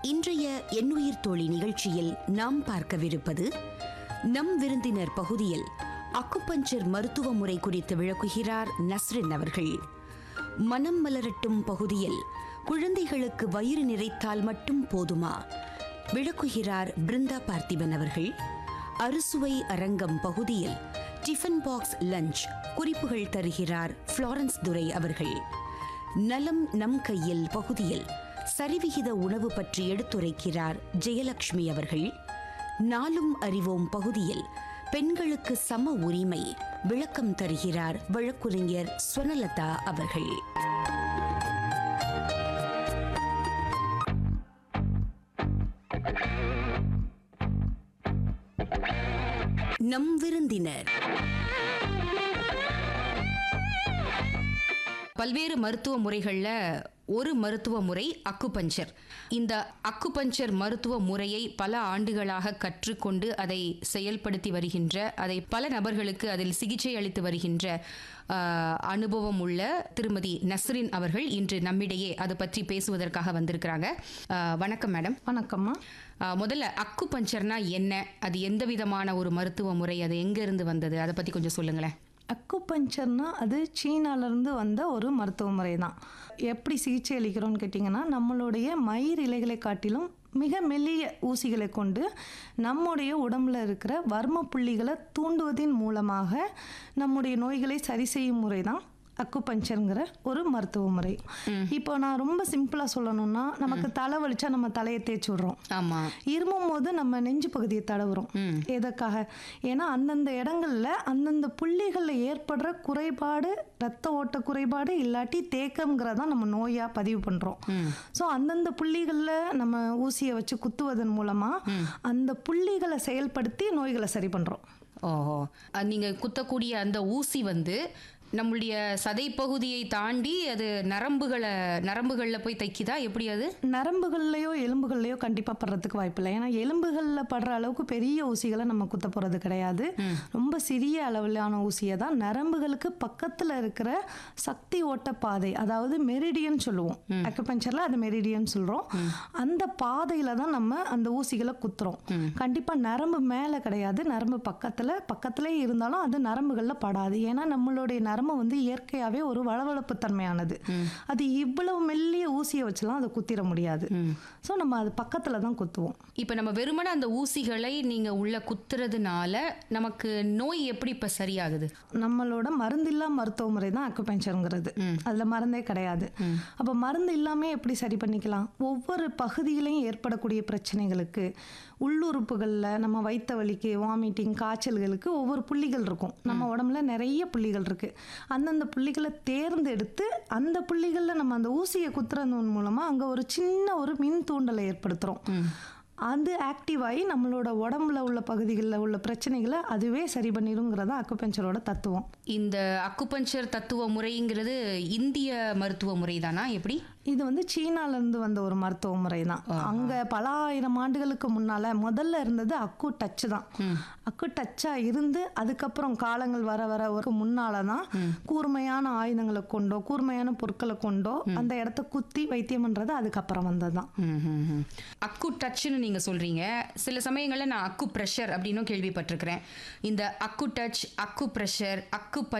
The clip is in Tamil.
இன்றைய எண்ணுயிர் தோழி நிகழ்ச்சியில் நாம் பார்க்கவிருப்பது நம் விருந்தினர் பகுதியில் அக்குபஞ்சர் மருத்துவ முறை குறித்து விளக்குகிறார் நஸ்ரின் அவர்கள் மனம் மலரட்டும் பகுதியில் குழந்தைகளுக்கு வயிறு நிறைத்தால் மட்டும் போதுமா விளக்குகிறார் பிருந்தா பார்த்திபன் அவர்கள் அறுசுவை அரங்கம் பகுதியில் டிஃபன் பாக்ஸ் லஞ்ச் குறிப்புகள் தருகிறார் ஃப்ளாரன்ஸ் துரை அவர்கள் நலம் நம் கையில் பகுதியில் சரிவிகித உணவு பற்றி எடுத்துரைக்கிறார் ஜெயலட்சுமி அவர்கள் நாளும் அறிவோம் பகுதியில் பெண்களுக்கு சம உரிமை விளக்கம் தருகிறார் வழக்குரைஞர் ஸ்வனலதா அவர்கள் நம் விருந்தினர் பல்வேறு மருத்துவ முறைகளில் ஒரு மருத்துவ முறை அக்குபஞ்சர் இந்த அக்குபஞ்சர் மருத்துவ முறையை பல ஆண்டுகளாக கற்றுக்கொண்டு அதை செயல்படுத்தி வருகின்ற அதை பல நபர்களுக்கு அதில் சிகிச்சை அளித்து வருகின்ற ஆஹ், அனுபவம் உள்ள திருமதி நஸ்ரின் அவர்கள் இன்று நம்மிடையே அது பற்றி பேசுவதற்காக வந்திருக்கிறாங்க ஆஹ், வணக்கம் மேடம் வணக்கம்மா ஆஹ், முதல்ல அக்குபஞ்சர்னா என்ன அது எந்த விதமான ஒரு மருத்துவ முறை அது எங்கேருந்து வந்தது அதை பற்றி கொஞ்சம் சொல்லுங்களேன் அக்குபஞ்சர்னா அது சீனாலேருந்து வந்த ஒரு மருத்துவ முறை தான் எப்படி சிகிச்சை அளிக்கிறோம்னு கேட்டிங்கன்னா நம்மளுடைய மயிர் இலைகளை காட்டிலும் மிக மெல்லிய ஊசிகளை கொண்டு நம்முடைய உடம்புல இருக்கிற வர்ம புள்ளிகளை தூண்டுவதின் மூலமாக நம்முடைய நோய்களை சரி செய்யும் முறை தான் அக்குபஞ்சருங்கிற ஒரு மருத்துவ முறை இப்போ நான் ரொம்ப சிம்பிளாக சொல்லணும்னா நமக்கு தலை வலிச்சா நம்ம தலையை தேய்ச்சி விடுறோம் ஆமாம் இருமும் போது நம்ம நெஞ்சு பகுதியை தடவுறோம் எதற்காக ஏன்னா அந்தந்த இடங்கள்ல அந்தந்த புள்ளிகளில் ஏற்படுற குறைபாடு ரத்த ஓட்ட குறைபாடு இல்லாட்டி தேக்கம்ங்கிறதா நம்ம நோயா பதிவு பண்றோம் ஸோ அந்தந்த புள்ளிகளில் நம்ம ஊசியை வச்சு குத்துவதன் மூலமா அந்த புள்ளிகளை செயல்படுத்தி நோய்களை சரி பண்றோம் ஓஹோ அது நீங்க குத்தக்கூடிய அந்த ஊசி வந்து நம்மளுடைய சதை பகுதியை தாண்டி அது நரம்புகளை நரம்புகள்ல போய் தைக்குதா எப்படி அது நரம்புகள்லையோ எலும்புகள்லையோ கண்டிப்பாக படுறதுக்கு வாய்ப்பில்லை ஏன்னா எலும்புகளில் படுற அளவுக்கு பெரிய ஊசிகளை நம்ம குத்த போகிறது கிடையாது ரொம்ப சிறிய அளவிலான ஊசியை தான் நரம்புகளுக்கு பக்கத்தில் இருக்கிற சக்தி ஓட்ட பாதை அதாவது மெரிடியன் சொல்லுவோம் அக்குபஞ்சரில் அது மெரிடியன் சொல்கிறோம் அந்த பாதையில் தான் நம்ம அந்த ஊசிகளை குத்துறோம் கண்டிப்பாக நரம்பு மேலே கிடையாது நரம்பு பக்கத்தில் பக்கத்திலே இருந்தாலும் அது நரம்புகளில் படாது ஏன்னா நம்மளுடைய நரம்பு வந்து இயற்கையாகவே ஒரு வளவளப்பு தன்மையானது அது இவ்வளவு மெல்லிய ஊசியை வச்சுலாம் அதை குத்திட முடியாது ஸோ நம்ம அது பக்கத்தில் தான் குத்துவோம் இப்போ நம்ம வெறுமனே அந்த ஊசிகளை நீங்க உள்ள குத்துறதுனால நமக்கு நோய் எப்படி இப்ப சரியாகுது நம்மளோட மருந்தில்லா மருத்துவ முறை தான் அக்குபஞ்சருங்கிறது அதில் மருந்தே கிடையாது அப்போ மருந்து இல்லாமே எப்படி சரி பண்ணிக்கலாம் ஒவ்வொரு பகுதியிலையும் ஏற்படக்கூடிய பிரச்சனைகளுக்கு உள்ளுறுப்புகளில் நம்ம வயிற்று வலிக்கு வாமிட்டிங் காய்ச்சல்களுக்கு ஒவ்வொரு புள்ளிகள் இருக்கும் நம்ம உடம்புல நிறைய புள்ளிகள் இருக்குது அந்தந்த புள்ளிகளை தேர்ந்தெடுத்து அந்த புள்ளிகளில் நம்ம அந்த ஊசியை குத்துறதன் மூலமாக அங்கே ஒரு சின்ன ஒரு மின் தூண்டலை ஏற்படுத்துகிறோம் அது ஆக்டிவ் ஆகி நம்மளோட உடம்புல உள்ள பகுதிகளில் உள்ள பிரச்சனைகளை அதுவே சரி பண்ணிடுங்கிறதா அக்குபஞ்சரோட தத்துவம் இந்த அக்குபஞ்சர் தத்துவ முறைங்கிறது இந்திய மருத்துவ முறை தானா எப்படி இது வந்து சீனால இருந்து வந்த ஒரு மருத்துவ முறை தான் அங்க பல ஆயிரம் ஆண்டுகளுக்கு முன்னால முதல்ல இருந்தது அக்கு டச் தான் அக்கு டச்சா இருந்து அதுக்கப்புறம் காலங்கள் வர வர ஒரு முன்னால தான் கூர்மையான ஆயுதங்களை கொண்டோ கூர்மையான பொருட்களை கொண்டோ அந்த இடத்த குத்தி வைத்தியம் பண்றது அதுக்கப்புறம் வந்தது தான் ம்ஹும்ஹும். அக்கு டச்னு நீங்க சொல்றீங்க சில சமயங்கள்ல நான் அக்கு ப்ரெஷர் அப்படின்னும் கேள்விப்பட்டிருக்கிறேன் இந்த அக்கு டச் அக்கு ப்ரெஷர் அக்கு